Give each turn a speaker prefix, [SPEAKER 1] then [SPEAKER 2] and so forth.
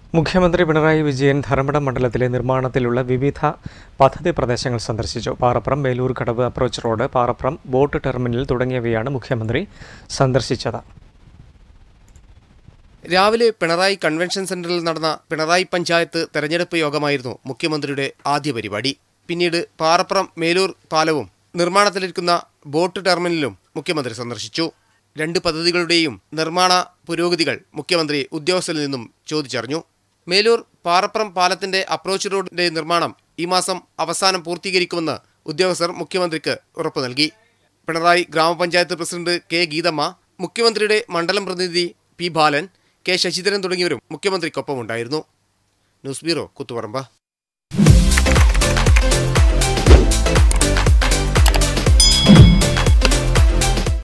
[SPEAKER 1] മുഖ്യമന്ത്രി പിണറായി വിജയൻ ധർമ്മടം മണ്ഡലത്തിലെ നിർമ്മാണത്തിലുള്ള വിവിധ പദ്ധതി പ്രദേശങ്ങൾ സന്ദർശിച്ചു പാറപ്പുറം വേലൂർ കടവ് approach road Parappuram boat terminal തുടങ്ങിയവയാണ് മുഖ്യമന്ത്രി സന്ദർശിച്ചത്
[SPEAKER 2] രാവിലെ പിണറായി കൺവെൻഷൻ സെന്ററിൽ നടന്ന പിണറായി പഞ്ചായത്ത് തെരഞ്ഞെടുപ്പ് യോഗമായിരുന്നു മുഖ്യമന്ത്രിയുടെ ആദ്യ പരിപാടി പിന്നീട് പാറപ്പുറം മേലൂർ പാലവും നിർമ്മാണത്തിലിരിക്കുന്ന ബോട്ട് ടെർമിനലും മുഖ്യമന്ത്രി സന്ദർശിച്ചു രണ്ട് പദ്ധതികളുടെയും നിർമ്മാണ പുരോഗതികൾ മുഖ്യമന്ത്രി ഉദ്യോഗസ്ഥരിൽ നിന്നും ചോദിച്ചറിഞ്ഞു മേലൂർ പാറപ്പുറം പാലത്തിന്റെ അപ്രോച്ച് റോഡിന്റെ നിർമ്മാണം ഈ മാസം അവസാനം പൂർത്തീകരിക്കുമെന്ന് ഉദ്യോഗസ്ഥർ മുഖ്യമന്ത്രിക്ക് ഉറപ്പു നൽകി പിണറായി ഗ്രാമപഞ്ചായത്ത് പ്രസിഡന്റ് കെ ഗീതമ്മ മുഖ്യമന്ത്രിയുടെ മണ്ഡലം പ്രതിനിധി പി ബാലൻ കെ ശശിധരൻ തുടങ്ങിയവരും മുഖ്യമന്ത്രിക്കൊപ്പമുണ്ടായിരുന്നു ന്യൂസ് ബ്യൂറോ കുത്തുപറമ്പ്